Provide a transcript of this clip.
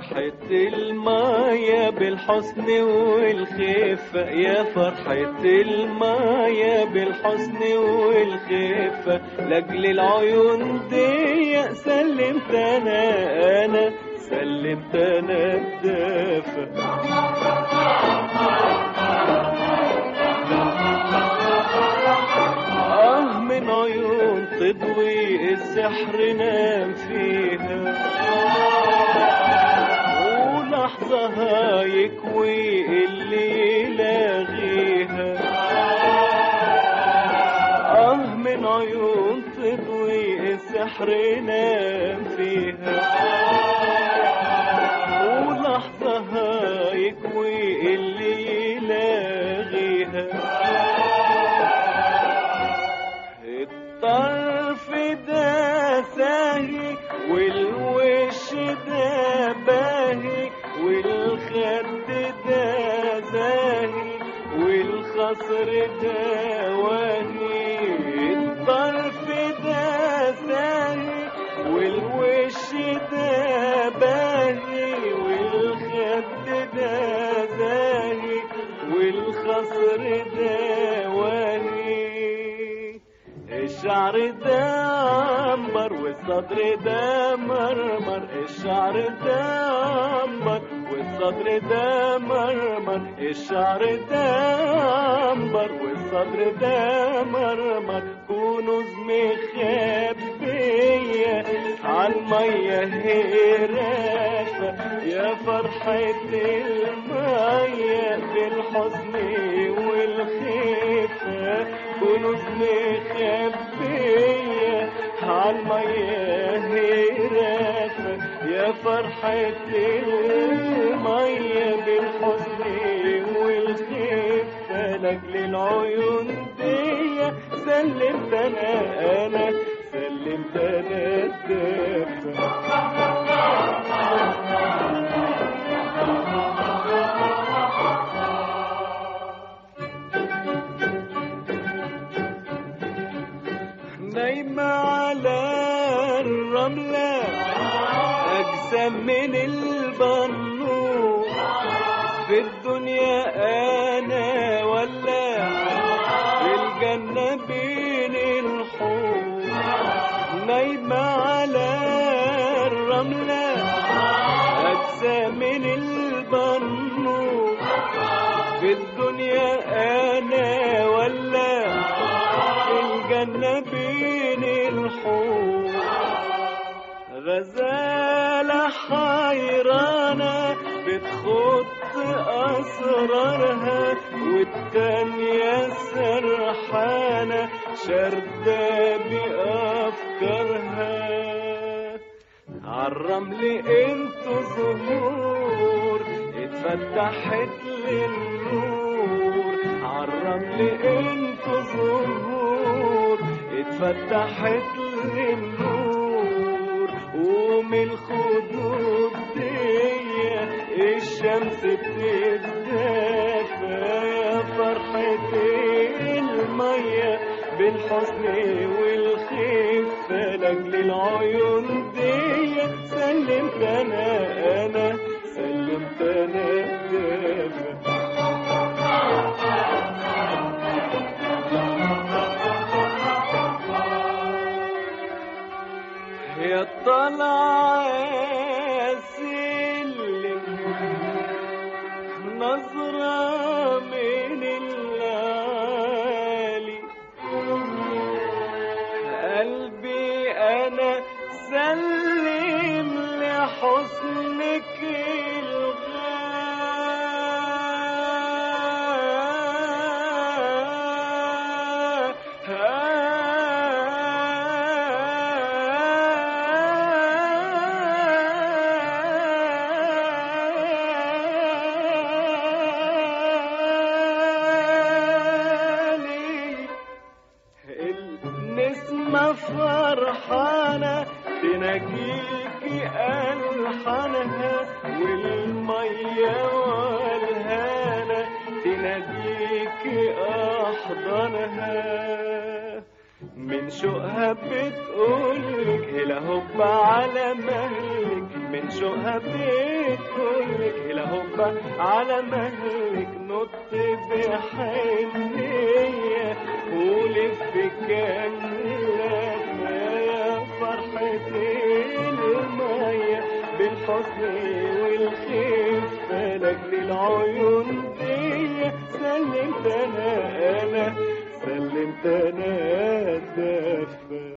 فرحة المايا بالحسن والخفة يا فرحة المايا بالحسن والخفة لأجل العيون دي سلمت أنا أنا سلمت أنا الدافة آه من عيون تضوي السحر نام فيها ولحظة يكوي اللي يلاغيها آه من عيون تضوي السحر نام فيها ولحظة يكوي اللي يلاغيها الطرف ده ساهي والوش ده باهي والخد ده زاهي والخصر ده واهي الطرف ده ساهي والوش ده باهي والخد ده زاهي والخصر ده واهي الشعر ده عنبر والصدر ده مرمر الشعر ده عنبر والصدر ده مرمر الشعر ده عنبر والصدر ده مرمر كنوز مخبية عالمية هرافة يا فرحة المية بالحزن والخفة كنوز مخبية عالمية هرافة يا فرحة المية بالحزن والخفة لأجل العيون دي سلمت أنا أنا سلمت أنا الدافع نايمة على الرملة أجسام من البنور في الدنيا أنا ولا في الجنة بين الحور نايمة على الرملة أجسام من البنور في الدنيا أنا ولا في الجنة بين الحور غزالة حيرانة بتخط أسرارها والتانية سرحانة شاردة بأفكارها عالرمل انتو زهور اتفتحت للنور عالرمل انتو زهور اتفتحت للنور ومن الخدود دي الشمس بتتدافى يا فرحة المية بالحزن والخفة لأجل العيون دي سلمت أنا أنا سلمت أنا الدافع يا طلع سلم نظرة من العالي قلبي أنا سلم لحسنك الغالي النسمة فرحانة تناجيكي ألحانها والمية والهانة تناديكي أحضانها من شوقها بتقولك هلا هوب على مهلك من شوقها بكلك هلا هوبا على مهلك نط بحنية ولف كأنك يا فرحة المية بالحزن والخفة لأجل العيون دي سلمت أنا أنا سلمت أنا الدفة